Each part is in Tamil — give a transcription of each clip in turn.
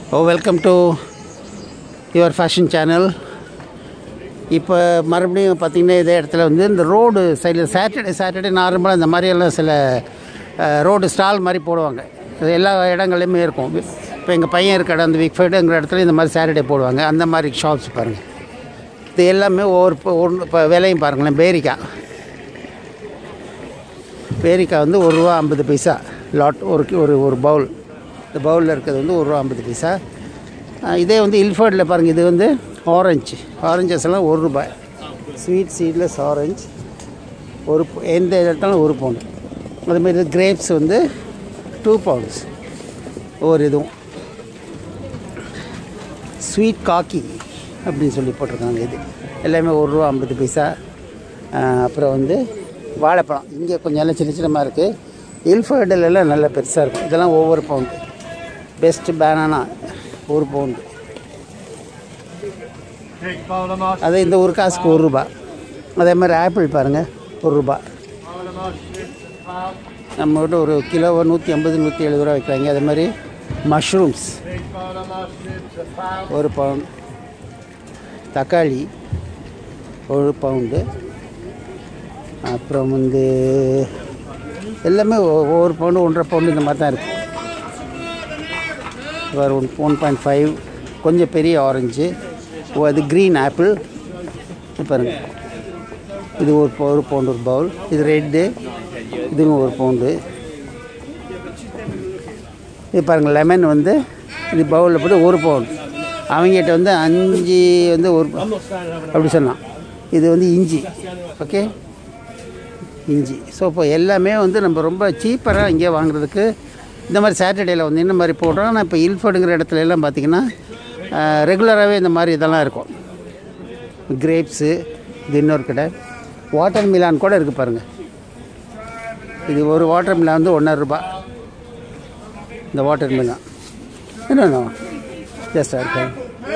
O welcome to your fashion channel இப்போ மறுபடியும் பார்த்திங்கன்னா இதே இடத்துல வந்து இந்த ரோடு சைடில் சாட்டர்டே சாட்டர்டே நார்மலாக இந்த மாதிரியெல்லாம் சில ரோடு ஸ்டால் மாதிரி போடுவாங்க இது எல்லா இடங்கள்லையுமே இருக்கும் இப்போ எங்கள் பையன் இருக்க இடம் அந்த விக்ஃபைடுங்கிற இடத்துல இந்த மாதிரி சாட்டர்டே போடுவாங்க அந்த மாதிரி ஷாப்ஸ் பாருங்கள் இது எல்லாமே ஒவ்வொரு இப்போ ஒன்று இப்போ விலையும் பாருங்களேன் பேரிக்காய் பேரிக்காய் வந்து ஒரு ரூபா ஐம்பது பைசா லாட் ஒரு கி- ஒரு ஒரு பவுல் இந்த பவுலில் இருக்கிறது வந்து ஒரு ரூபா ஐம்பது பைசா ஆ, இதே வந்து இல்ஃபர்டில் பாருங்கள் இது வந்து ஆரஞ்சு ஆரஞ்சஸ் எல்லாம் ஒரு ரூபாய் ஸ்வீட் சீட்லெஸ் ஆரஞ்சு ஒரு ப- எந்த இடத்தாலும் ஒரு பவுண்டு அதுமாரி கிரேப்ஸ் வந்து டூ பவுண்ட்ஸ் ஒவ்வொரு இதுவும் ஸ்வீட் காக்கி அப்படின்னு சொல்லி போட்டிருக்காங்க இது எல்லாமே ஒரு ரூபா ஐம்பது பைசா ஆ, அப்புறம் வந்து வாழைப்பழம் இங்கே கொஞ்சம் எல்லாம் சின்ன சின்னமாக இருக்குது இல்ஃபர்டில் எல்லாம் நல்ல பெருசாக இருக்கும் இதெல்லாம் ஒவ்வொரு பவுண்டு பெஸ்ட் பேனானா ஒரு பவுண்டு அது இந்த ஒரு காசுக்கு ஒரு ரூபா அதே மாதிரி ஆப்பிள் பாருங்கள் ஒரு ரூபா நம்ம கிட்ட ஒரு கிலோ நூற்றி ஐம்பது நூற்றி எழுபது ரூபா விற்கிறாங்க அதே மாதிரி மஷ்ரூம்ஸ் ஒரு பவுண்ட் தக்காளி ஒரு பவுண்டு அப்புறம் வந்து எல்லாமே ஒ- ஒவ்வொரு பவுண்டு ஒன்றரை பவுண்டு இந்த மாதிரி தான் இருக்குது வேறு ஒன் ஒன் பாயிண்ட் ஃபைவ் கொஞ்சம் பெரிய ஆரஞ்சு ஓ அது க்ரீன் ஆப்பிள் இது பாருங்க இது ஒரு பவு- ஒரு பவுண்டு ஒரு பவுல் இது ரெட்டு இதுவும் ஒரு பவுண்டு இது பாருங்கள் லெமன் வந்து இது பவுலில் போட்டு ஒரு பவுண்ட் அவங்ககிட்ட வந்து அஞ்சு வந்து ஒரு அப்படி சொன்னான் இது வந்து இஞ்சி ஓகே இஞ்சி ஸோ இப்போ எல்லாமே வந்து நம்ம ரொம்ப சீப்பராக இங்கே வாங்குறதுக்கு இந்த மாதிரி சாட்டர்டேயில் வந்து இந்த மாதிரி போடுறோம் ஆனால் இப்போ இல்ஃபர்டுங்கிற இடத்துல எல்லாம் பார்த்திங்கன்னா ரெகுலராகவே இந்த மாதிரி இதெல்லாம் இருக்கும் கிரேப்ஸு இது இன்னொரு கடை வாட்டர் மிலான் கூட இருக்குது பாருங்கள் இது ஒரு வாட்டர் மிலான் வந்து ஒன்றரை ரூபாய் இந்த வாட்டர் மிலான் என்ன ஜஸ்ட் இருக்கேன்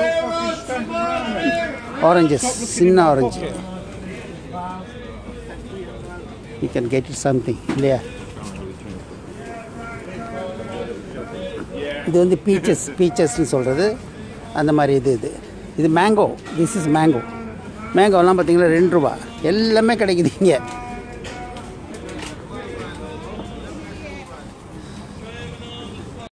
ஆரஞ்சஸ் சின்ன orange you can get it something இல்லையா இது வந்து பீச்சஸ் பீச்சஸ்னு சொல்கிறது அந்த மாதிரி இது இது இது மேங்கோ திஸ் இஸ் மேங்கோ மேங்கோலாம் பார்த்தீங்கன்னா ரெண்டு ரூபா எல்லாமே கிடைக்குது இங்கே